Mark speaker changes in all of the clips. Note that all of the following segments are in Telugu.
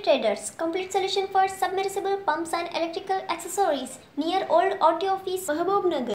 Speaker 1: Traders, complete solution for submersible pumps and electrical accessories near Old Auto Office, Mahabub Nagar.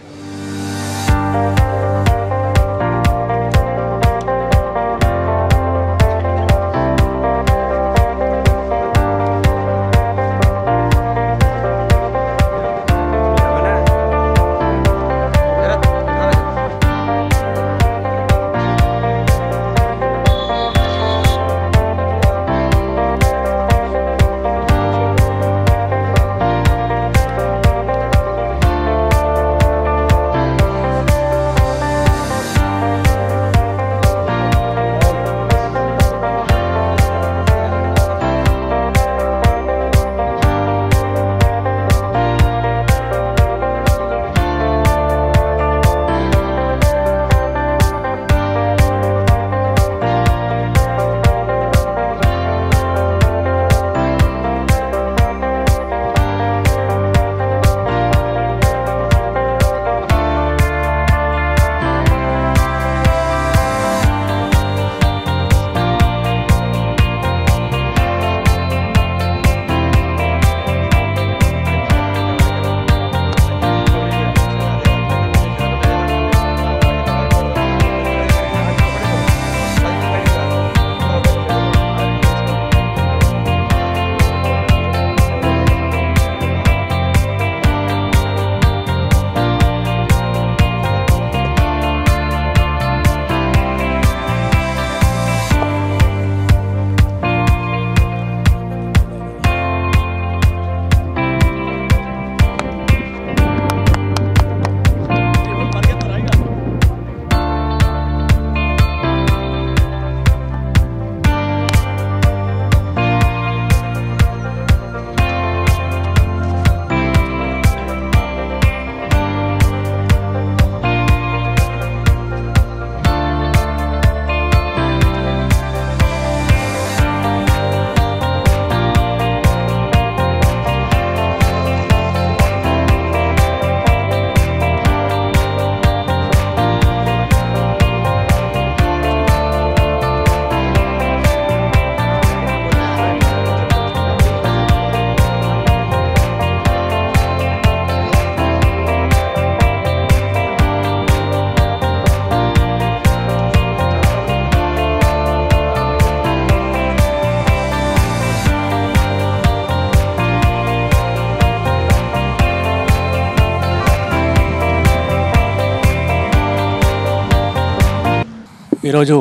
Speaker 2: ఈరోజు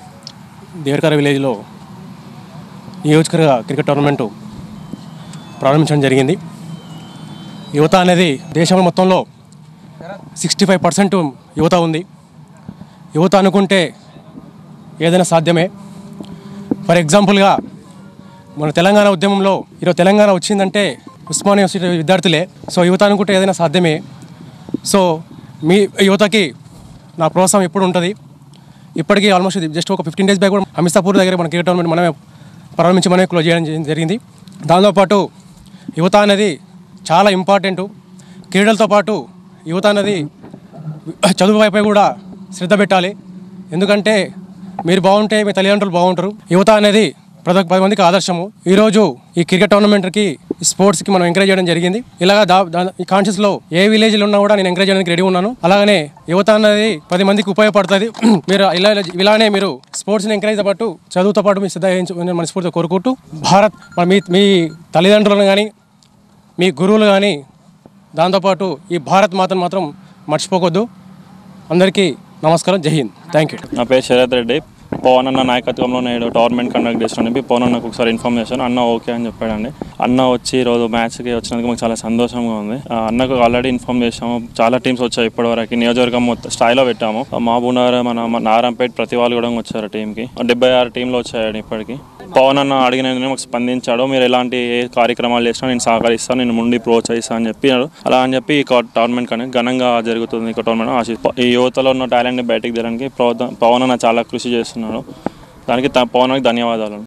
Speaker 2: దేవరకర విలేజ్లో నియోజకవర్గ క్రికెట్ టోర్నమెంటు ప్రారంభించడం జరిగింది యువత అనేది దేశం మొత్తంలో సిక్స్టీ ఫైవ్ పర్సెంట్ యువత ఉంది యువత అనుకుంటే ఏదైనా సాధ్యమే ఫర్ ఎగ్జాంపుల్గా మన తెలంగాణ ఉద్యమంలో ఈరోజు తెలంగాణ వచ్చిందంటే ఉస్మానియా యూనివర్సిటీ విద్యార్థులే సో యువత అనుకుంటే ఏదైనా సాధ్యమే సో మీ యువతకి నా ప్రోత్సాహం ఎప్పుడు ఉంటుంది ఇప్పటికీ ఆల్మోస్ట్ జస్ట్ ఒక ఫిఫ్టీన్ డేస్ బ్యాక్ కూడా హమిస్తాపూర్ దగ్గర మన క్రికెట్ టోర్నమెంట్ మనమే ప్రారంభించి మనమే క్లోజ్ చేయడం జరి- జరిగింది దాంతోపాటు యువత అనేది చాలా ఇంపార్టెంట్ క్రీడలతో పాటు యువత అనేది చదువు వైపై కూడా శ్రద్ధ పెట్టాలి ఎందుకంటే మీరు బాగుంటే మీ తల్లిదండ్రులు బాగుంటారు యువత అనేది ప్రతి ఒక్క పది మందికి ఆదర్శము ఈరోజు ఈ క్రికెట్ టోర్నమెంట్కి ఈ స్పోర్ట్స్కి మనం ఎంకరేజ్ చేయడం జరిగింది ఇలాగా దా దా- ఈ కాన్షియస్లో ఏ విలేజ్లో ఉన్నా కూడా నేను ఎంకరేజ్ చేయడానికి రెడీ ఉన్నాను అలాగనే యువత అనేది పది మందికి ఉపయోగపడుతుంది మీరు ఇలా ఇలానే మీరు స్పోర్ట్స్ని ఎంకరేజ్ పాటు చదువుతో పాటు మీ శ్రద్ధ వహించు- నేను మనస్ఫూర్తిగా కోరుకుంటూ భారత్ మరి మీ మీ తల్లిదండ్రులను కానీ మీ గురువులు కానీ దాంతోపాటు ఈ భారత్ మాతను మాత్రం మర్చిపోకొద్దు అందరికీ నమస్కారం జై హింద్ థ్యాంక్ యూ
Speaker 3: నా పేరు శరత్ రెడ్డి పవన్ అన్న నాయకత్వంలో నేను టోర్నమెంట్ కండక్ట్ చేస్తున్నాను చెప్పి పవన్ అన్నకు ఒకసారి ఇన్ఫార్మ్ చేశాను అన్న ఓకే అని చెప్పాడండి అన్న వచ్చి ఈరోజు మ్యాచ్కి వచ్చినందుకు మాకు చాలా సంతోషంగా ఉంది ఆ, అన్నకు ఆల్రెడీ ఇన్ఫార్మ్ చేసాము చాలా టీమ్స్ వచ్చాయి ఇప్పటివరకు నియోజకవర్గం మొత్తం స్థాయిలో పెట్టాము మహబూబ్నగర్ మన మన నారాయణపేట ప్రతి వాళ్ళు కూడా వచ్చారు టీంకి డెబ్బై ఆరు టీంలు వచ్చాయండి ఇప్పటికి పవన్ అన్న అడిగిన వెంటనే మాకు స్పందించాడు మీరు ఎలాంటి ఏ కార్యక్రమాలు చేసినా నేను సహకరిస్తాను నేను ముందు ప్రోత్సహిస్తాను అని చెప్పినాడు అలా అని చెప్పి ఈ టోర్నమెంట్ కానీ ఘనంగా జరుగుతుంది ఈ టోర్నమెంట్ ఆశి ఈ యువతలో ఉన్న టాలెంట్ని బయటికి తీయడానికి పవన్ అన్న చాలా కృషి చేస్తున్నాడు దానికి త- పవన్ అన్నకి ధన్యవాదాలు